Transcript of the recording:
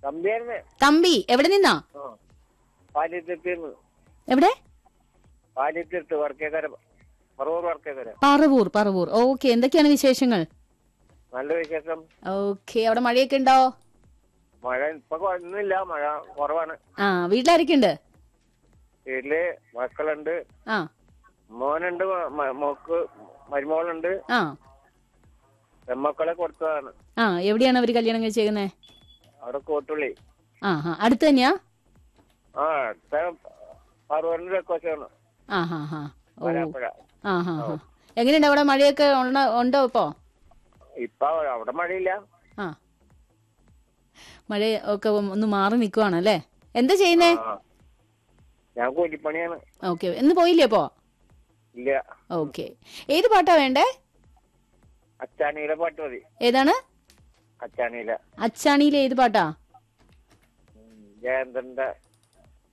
തമ്പിയായിരുന്നേ തമ്പി എവിടെ നിന്നാ ആ പാലിയത്തിരുന്ന് എവിടെ പാലിയത്തിരുത്ത് വർക്കേക്കര പറവൂർ വർക്കേക്കര പറവൂർ പറവൂർ ഓക്കെ എന്തൊക്കെയാണ് വിശേഷങ്ങൾ നല്ല വിശേഷം ഓക്കെ അവിടെ മഴയൊക്കെ ഉണ്ടോ മഴ ഇപ്പൊ ഒന്നുമില്ല മഴ കുറവാണ് ആ വീട്ടിലാരൊക്കെ ഉണ്ട് വീട്ടില് മക്കളുണ്ട് ആ മോനുണ്ട് മ- മ- മോക്ക് മരുമോളുണ്ട് ആ പെമ്മക്കളെ കൊടുത്തതാണ് ആ എവിടെയാണ് അവര് കല്യാണം കഴിച്ചേക്കുന്നേ അവിടെ കോട്ടുള്ളി ആ ആ അടുത്ത് തന്നെയാ ആ അടുത്ത പറവൂരിന്റെ തെക്കോശമാണ് ആ ഹാ ഹാ ഓ വരാപ്പുഴ ആ ഹാ ഹാ എങ്ങനെയുണ്ട് അവിടെ മഴയൊക്കെ ഉണ്ട- ഉണ്ടോ ഇപ്പോ ഇപ്പൊ അവിടെ മഴയില്ല ആ മഴ ഒക്കെ ഒന്ന് മാറി നിൽക്കുവാണ് അല്ലേ എന്താ ചെയ്യുന്നേ ആ. ഞാൻ കൂലിപ്പണിയാണ് ഓക്കെ ഇന്ന് പോയില്ലേ അപ്പോ ഇല്ല ഓക്കെ ഏത് പാട്ടാ വേണ്ടേ അച്ചാണിയിലെ പാട്ട് മതി ഏതാണ് അച്ചാണിയിലെ അച്ചാണിയിലെ ഏത് പാട്ടാ ജയന്തന്റെ